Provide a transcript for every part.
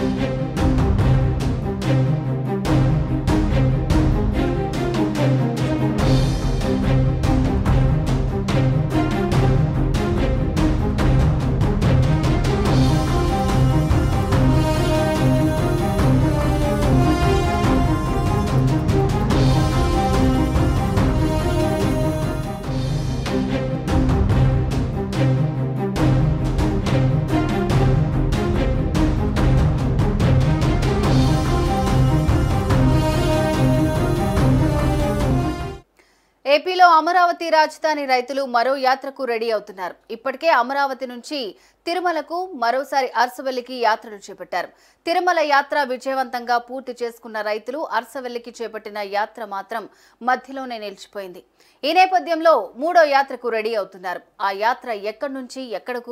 ఏపీలో అమరావతి రాజధాని రైతులు మరో యాత్రకు రెడీ అవుతున్నారు ఇప్పటికే అమరావతి నుంచి తిరుమలకు మరోసారి అరసవల్లికి యాత్రలు చేపట్టారు తిరుమల యాత్ర విజయవంతంగా పూర్తి చేసుకున్న రైతులు అరసవల్లికి చేపట్టిన యాత్ర మాత్రం మధ్యలోనే నిలిచిపోయింది ఈ నేపథ్యంలో మూడో యాత్రకు రెడీ అవుతున్నారు ఆ యాత్ర ఎక్కడి నుంచి ఎక్కడకు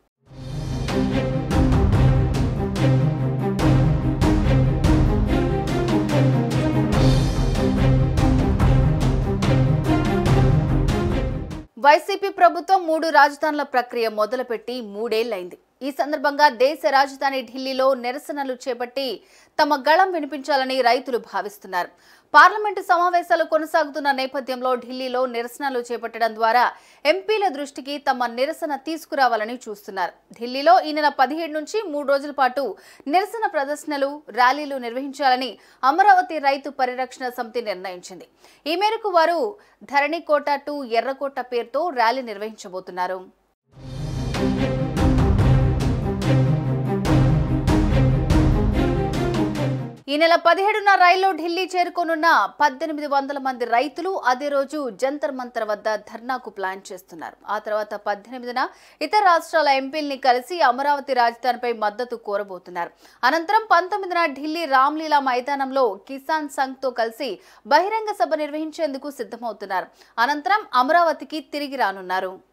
వైసీపీ ప్రభుత్వం మూడు రాజధానుల ప్రక్రియ మొదలుపెట్టి మూడేళ్లైంది ఈ సందర్భంగా దేశ రాజధాని ఢిల్లీలో నిరసనలు చేపట్టి తమ గళం వినిపించాలని రైతులు భావిస్తున్నారు పార్లమెంటు సమావేశాలు కొనసాగుతున్న నేపథ్యంలో ఢిల్లీలో నిరసనలు చేపట్టడం ద్వారా ఎంపీల దృష్టికి తమ నిరసన తీసుకురావాలని చూస్తున్నారు ఢిల్లీలో ఈ నెల పదిహేడు నుంచి మూడు రోజుల పాటు నిరసన ప్రదర్శనలు ర్యాలీలు నిర్వహించాలని అమరావతి రైతు పరిరక్షణ సమితి నిర్ణయించింది ఈ మేరకు వారు ధరణికోట టు ఎర్రకోట పేరుతో ర్యాలీ నిర్వహించబోతున్నారు ఈ నెల పదిహేడున రైల్లో ఢిల్లీ చేరుకోనున్న పద్దెనిమిది వందల మంది రైతులు అదే రోజు జంతర్ మంతర్ వద్ద ధర్నాకు ప్లాన్ చేస్తున్నారు ఆ తర్వాత పద్దెనిమిదిన ఇతర రాష్ట్రాల ఎంపీల్ని కలిసి అమరావతి రాజధానిపై మద్దతు కోరబోతున్నారు అనంతరం పంతొమ్మిదిన ఢిల్లీ రామ్లీలా మైదానంలో కిసాన్ సంఘ్ తో కలిసి బహిరంగ సభ నిర్వహించేందుకు సిద్ధమవుతున్నారు అనంతరం అమరావతికి తిరిగి రానున్నారు